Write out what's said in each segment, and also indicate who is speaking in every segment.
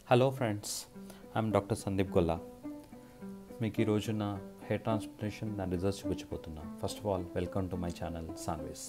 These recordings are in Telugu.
Speaker 1: hello friends I'm doctor Sandeep Golla మీకు ఈ రోజున హెయిర్ ట్రాన్స్ప్లాంటేషన్ దాని రిజల్ట్స్ చూపించబోతున్నా first of all welcome to my channel సాన్వేస్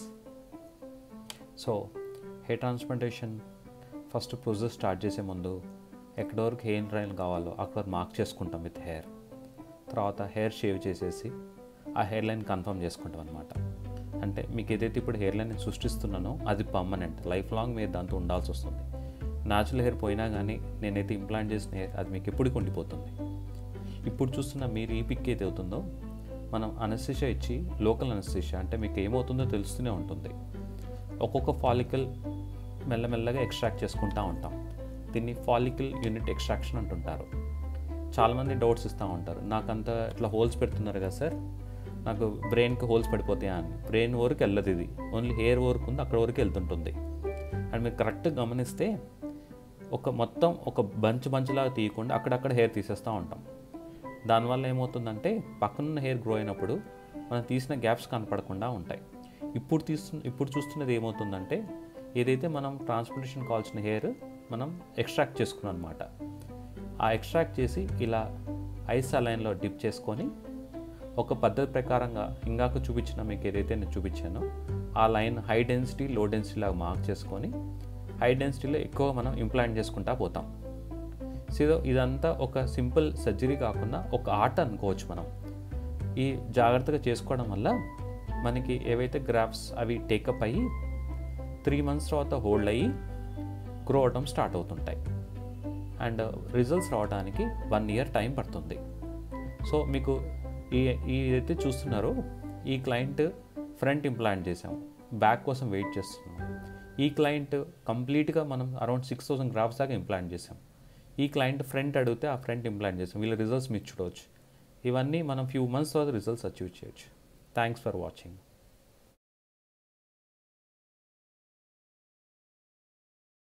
Speaker 1: so hair transplantation first process start చేసే ముందు ఎక్కడి వరకు హెయిర్ లైన్ కావాలో అక్కడ మార్క్ చేసుకుంటాం విత్ హెయిర్ తర్వాత హెయిర్ షేవ్ చేసేసి ఆ హెయిర్ లైన్ కన్ఫర్మ్ చేసుకుంటాం అనమాట అంటే మీకు ఏదైతే ఇప్పుడు హెయిర్ లైన్ నేను సృష్టిస్తున్నానో అది పర్మనెంట్ లైఫ్ లాంగ్ మీరు దాంతో ఉండాల్సి వస్తుంది న్యాచురల్ హెయిర్ పోయినా కానీ నేనైతే ఇంప్లాంట్ చేసిన హెయిర్ అది మీకు ఎప్పటికి ఉండిపోతుంది ఇప్పుడు చూస్తున్న మీరు ఈ పిక్ ఏది అవుతుందో మనం అనస్థిషియా ఇచ్చి లోకల్ అనస్థిషియా అంటే మీకు ఏమవుతుందో తెలుస్తూనే ఉంటుంది ఒక్కొక్క ఫాలికల్ మెల్లమెల్లగా ఎక్స్ట్రాక్ట్ చేసుకుంటూ ఉంటాం దీన్ని ఫాలికల్ యూనిట్ ఎక్స్ట్రాక్షన్ అంటుంటారు చాలామంది డౌట్స్ ఇస్తూ ఉంటారు నాకంత ఇట్లా హోల్స్ పెడుతున్నారు కదా సార్ నాకు బ్రెయిన్కి హోల్స్ పడిపోతాయా అని బ్రెయిన్ వరకు వెళ్ళదు ఇది ఓన్లీ హెయిర్ వరకు ఉంది అక్కడ వరకు వెళ్తుంటుంది అండ్ మీరు కరెక్ట్ గమనిస్తే ఒక మొత్తం ఒక బంచ్ బంచ్లాగా తీయకుండా అక్కడక్కడ హెయిర్ తీసేస్తూ ఉంటాం దానివల్ల ఏమవుతుందంటే పక్కనున్న హెయిర్ గ్రో అయినప్పుడు మనం తీసిన గ్యాప్స్ కనపడకుండా ఉంటాయి ఇప్పుడు తీస్తు ఇప్పుడు చూస్తున్నది ఏమవుతుందంటే ఏదైతే మనం ట్రాన్స్ప్లాంటేషన్ కావాల్సిన హెయిర్ మనం ఎక్స్ట్రాక్ట్ చేసుకున్నాం అనమాట ఆ ఎక్స్ట్రాక్ట్ చేసి ఇలా ఐస్ అలైన్లో డిప్ చేసుకొని ఒక పద్ధతి ప్రకారంగా ఇందాక చూపించిన మీకు ఏదైతే నేను చూపించానో ఆ line high density low density లాగా మార్క్ చేసుకొని హై డెన్సిటీలో ఎక్కువ మనం ఇంప్లాంట్ చేసుకుంటా పోతాం సో ఇదంతా ఒక సింపుల్ సర్జరీ కాకుండా ఒక ఆర్ట్ అనుకోవచ్చు మనం ఈ జాగ్రత్తగా చేసుకోవడం వల్ల మనకి ఏవైతే గ్రాఫ్స్ అవి టేకప్ అయ్యి త్రీ మంత్స్ తర్వాత హోల్డ్ అయ్యి గ్రో అవడం స్టార్ట్ అవుతుంటాయి అండ్ రిజల్ట్స్ రావడానికి వన్ ఇయర్ టైం పడుతుంది సో మీకు ఈ ఈ ఏదైతే చూస్తున్నారో ఈ క్లయింట్ ఫ్రంట్ ఇంప్లాంట్ చేసాం బ్యాక్ కోసం వెయిట్ చేస్తున్నాం ఈ క్లయింట్ కంప్లీట్గా మనం అరౌండ్ సిక్స్ థౌసండ్ గ్రాఫ్స్ దాకా ఇంప్లాంట్ చేసాం ఈ క్లయింట్ ఫ్రంట్ అడిగితే ఆ ఫ్రంట్ ఇంప్లాంట్ చేసాం వీళ్ళ రిజల్ట్స్ మీరు చూడవచ్చు ఇవన్నీ మనం ఫ్యూ మంత్స్ తర్వాత రిజల్ట్స్ అచీవ్ చేయొచ్చు థ్యాంక్స్ ఫర్ వాచింగ్